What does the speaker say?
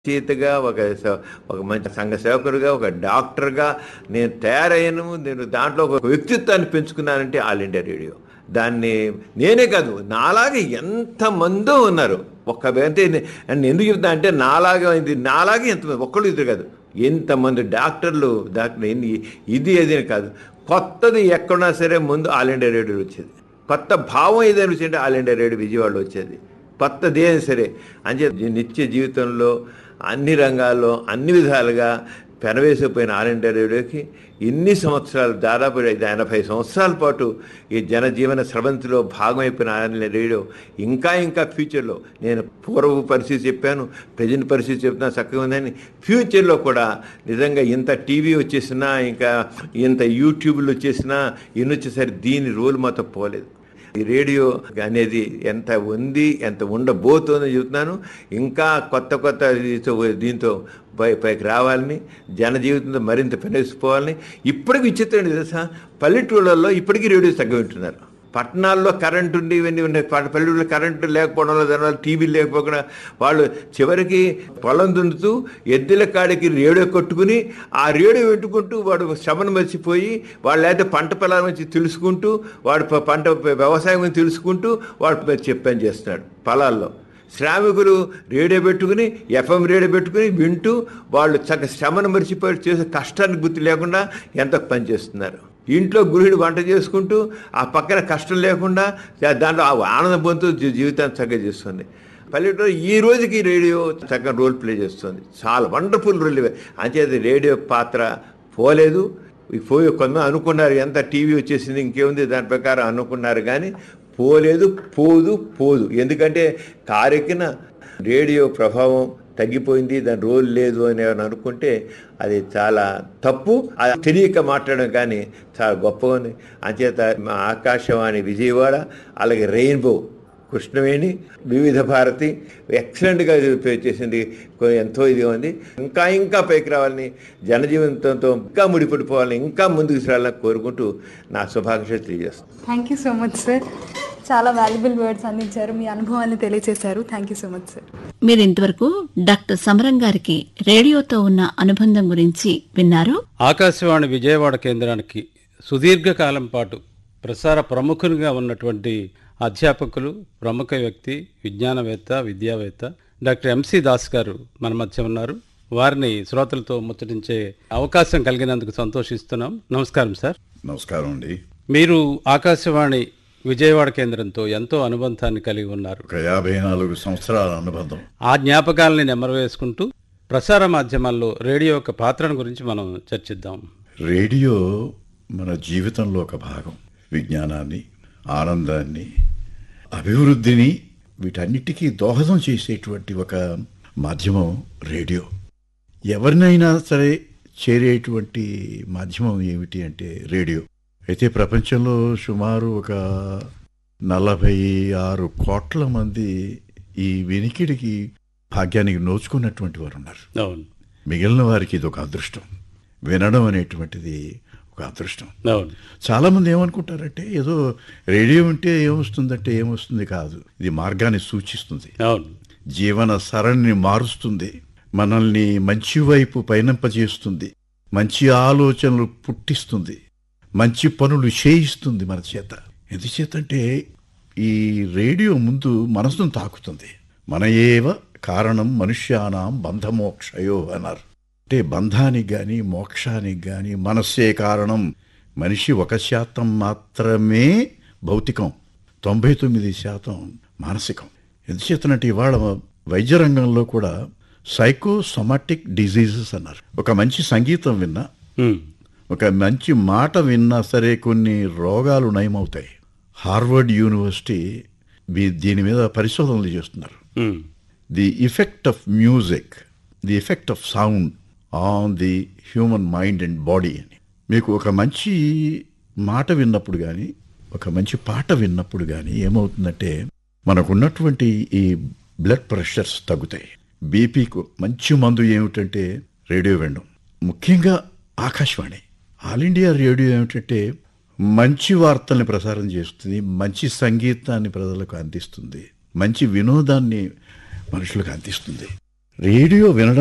రచయితగా ఒక స- ఒక మంచి సంఘ సేవకుడిగా ఒక డాక్టర్గా నేను తయారయ్యాను నేను దాంట్లో ఒక వ్యక్తిత్వాన్ని పెంచుకున్నానంటే ఆల్ ఇండియా రేడియో దాన్ని నేనే కాదు నాలాగే ఎంతమందో ఉన్నారు ఒక్క అంటే నే- నేను ఎందుకు చెప్తా అంటే నాలాగా ఇది నాలాగే ఎంతమంది ఒక్కళ్ళు ఇద్దరు కాదు ఎంతమంది డాక్టర్లు డాక్టర్ ఎన్ని ఇది అది అని కాదు కొత్తది ఎక్కడున్నా సరే ముందు ఆల్ ఇండియా రేడియో వచ్చేది కొత్త భావం ఏదైనా వచ్చింటే ఆల్ ఇండియా రేడియో విజయవాడలో వచ్చేది కొత్తది ఏదైనా సరే అంచే నిత్య జీవితంలో అన్ని రంగాల్లో అన్ని విధాలుగా పెనవేసిపోయిన ఆల్ ఇండియా రేడియోకి ఇన్ని సంవత్సరాలు దాదాపు ఐదు ఎనభై సంవత్సరాల పాటు ఈ జనజీవన స్రవంతిలో భాగమైపోయిన ఆల్ ఇండియా రేడియో ఇంకా ఇంకా ఫ్యూచర్లో నేను పూర్వ పరిస్థితి చెప్పాను ప్రజెంట్ పరిస్థితి చెప్తున్నా చక్కగా ఉందని ఫ్యూచర్లో కూడా నిజంగా ఇంత టీవీ వచ్చేసినా ఇంకా ఇంత యూట్యూబ్లు వచ్చేసినా ఇన్ని వచ్చేసరి దీని రోల్ మాత్రం పోలేదు ఈ రేడియో అనేది ఎంత ఉంది ఎంత ఉండబోతోందో చెబుతున్నాను ఇంకా కొత్త కొత్త దీంతో దీంతో పై పైకి రావాలని జన జీవితంలో మరింత పెనేసిపోవాలని ఇప్పటికి విచిత్రం తెలుసా పల్లెటూళ్ళల్లో ఇప్పటికీ రేడియో తగ్గ వింటున్నారు పట్టణాల్లో కరెంటు ఉండి ఇవన్నీ ఉన్నాయి ప- పల్లెటూళ్ళలో కరెంటు లేకపోవడం వల్ల దానివల్ల టీవీ లేకపోకుండా వాళ్ళు చివరికి పొలం దున్నుతూ ఎద్దుల కాడికి రేడియో కొట్టుకుని ఆ రేడియో పెట్టుకుంటూ వాడు శ్రమను మర్చిపోయి వాళ్ళు లేకపోతే పంట పొలాల గురించి తెలుసుకుంటూ వాడు ప- పంట వ్యవసాయం గురించి తెలుసుకుంటూ వాడు చెప్పని చేస్తున్నాడు పొలాల్లో శ్రామికులు రేడియో పెట్టుకుని ఎఫ్ఎం రేడియో పెట్టుకుని వింటూ వాళ్ళు చక్క శ్రమను మర్చిపోయి చేసే కష్టానికి గుర్తు లేకుండా ఎంత పని చేస్తున్నారు ఇంట్లో గృహిణి వంట చేసుకుంటూ ఆ పక్కన కష్టం లేకుండా దాంట్లో ఆ ఆనందం పొందుతూ జీ- జీవితాన్ని చక్కగా చేస్తుంది పల్లెటూరు ఈ రోజుకి రేడియో చక్కగా రోల్ ప్లే చేస్తుంది చాలా వండర్ఫుల్ రోల్ ఇవే. అంచేది రేడియో పాత్ర పోలేదు ఈ పోయి కొంతమంది అనుకున్నారు ఎంత టీవీ వచ్చేసింది ఇంకేముంది దాని ప్రకారం అనుకున్నారు కానీ పోలేదు పోదు పోదు ఎందుకంటే కారెక్కిన రేడియో ప్రభావం తగ్గిపోయింది దాని రోల్ లేదు అని ఏమైనా అనుకుంటే అది చాలా తప్పు అది తెలియక మాట్లాడడం కానీ చాలా గొప్పగా ఉంది అంచేత మా ఆకాశవాణి విజయవాడ అలాగే రెయిన్బో కృష్ణవేణి వివిధ భారతి ఎక్సలెంట్గా చేసింది కొ- ఎంతో ఇదిగా ఉంది ఇంకా ఇంకా పైకి రావాలని జనజీవితంతో ఇంకా ముడిపడిపోవాలని ఇంకా ముందుకు సాగాలని కోరుకుంటూ నా శుభాకాంక్షలు తెలియజేస్తాను thank you so much sir చాలా వాల్యుబుల్ వర్డ్స్ అందించారు మీ అనుభవాన్ని తెలియజేశారు thank you so much sir మీరు ఇంతవరకు డాక్టర్ సమరం గారికి రేడియోతో ఉన్న అనుబంధం గురించి విన్నారు ఆకాశవాణి విజయవాడ కేంద్రానికి సుదీర్ఘకాలం పాటు ప్రసార ప్రముఖునిగా ఉన్నటువంటి అధ్యాపకులు ప్రముఖ వ్యక్తి విజ్ఞానవేత్త విద్యావేత్త డాక్టర్ ఎంసి దాస్ గారు మన మధ్య ఉన్నారు వారిని శ్రోతలతో ముచ్చటించే అవకాశం కలిగినందుకు సంతోషిస్తున్నాం నమస్కారం సార్ నమస్కారం అండి మీరు ఆకాశవాణి విజయవాడ కేంద్రంతో ఎంతో అనుబంధాన్ని కలిగి ఉన్నారు ఒక యాభై నాలుగు సంవత్సరాల అనుబంధం ఆ జ్ఞాపకాలని నెమరవేసుకుంటూ ప్రసార మాధ్యమాల్లో రేడియో యొక్క పాత్రను గురించి మనం చర్చిద్దాం రేడియో మన జీవితంలో ఒక భాగం విజ్ఞానాన్ని ఆనందాన్ని అభివృద్ధిని వీటన్నిటికీ దోహదం చేసేటువంటి ఒక మాధ్యమం రేడియో ఎవరినైనా సరే చేరేటువంటి మాధ్యమం ఏమిటి అంటే రేడియో అయితే ప్రపంచంలో సుమారు ఒక నలభై ఆరు కోట్ల మంది ఈ వినికిడికి భాగ్యానికి నోచుకున్నటువంటి వారు ఉన్నారు అవును మిగిలిన వారికి ఇది ఒక అదృష్టం వినడం అనేటువంటిది ఒక అదృష్టం అవును చాలా మంది ఏమనుకుంటారంటే ఏదో రేడియో ఉంటే ఏమొస్తుందంటే ఏమొస్తుంది కాదు ఇది మార్గాన్ని సూచిస్తుంది అవును జీవన సరళిని మారుస్తుంది మనల్ని మంచి వైపు పయనింపజేస్తుంది మంచి ఆలోచనలు పుట్టిస్తుంది మంచి పనులు చేయిస్తుంది మన చేత ఎందుచేతంటే ఈ రేడియో ముందు మనసును తాకుతుంది మన ఏవ కారణం మనుష్యానాం బంధమోక్షయో అన్నారు అంటే బంధానికి గాని మోక్షానికి గాని మనస్సే కారణం మనిషి ఒక శాతం మాత్రమే భౌతికం తొంభై తొమ్మిది శాతం మానసికం ఎందుచేతనంటే ఇవాళ వైద్య రంగంలో కూడా సైకోసొమాటిక్ డిజీజెస్ అన్నారు ఒక మంచి సంగీతం విన్నా ఉమ్. ఒక మంచి మాట విన్నా సరే కొన్ని రోగాలు నయమవుతాయి హార్వర్డ్ యూనివర్సిటీ వీ- దీని మీద పరిశోధనలు చేస్తున్నారు um. The effect of music the effect of sound on the human mind and body అని మీకు ఒక మంచి మాట విన్నప్పుడు కానీ ఒక మంచి పాట విన్నప్పుడు కానీ ఏమవుతుందంటే మనకున్నటువంటి ఈ బ్లడ్ ప్రెషర్స్ తగ్గుతాయి బీపీకు మంచి మందు ఏమిటంటే రేడియో వినడం ముఖ్యంగా ఆకాశవాణి ఆల్ ఇండియా రేడియో ఏమిటంటే మంచి వార్తల్ని ప్రసారం చేస్తుంది మంచి సంగీతాన్ని ప్రజలకు అందిస్తుంది మంచి వినోదాన్ని మనుషులకు అందిస్తుంది రేడియో వినడం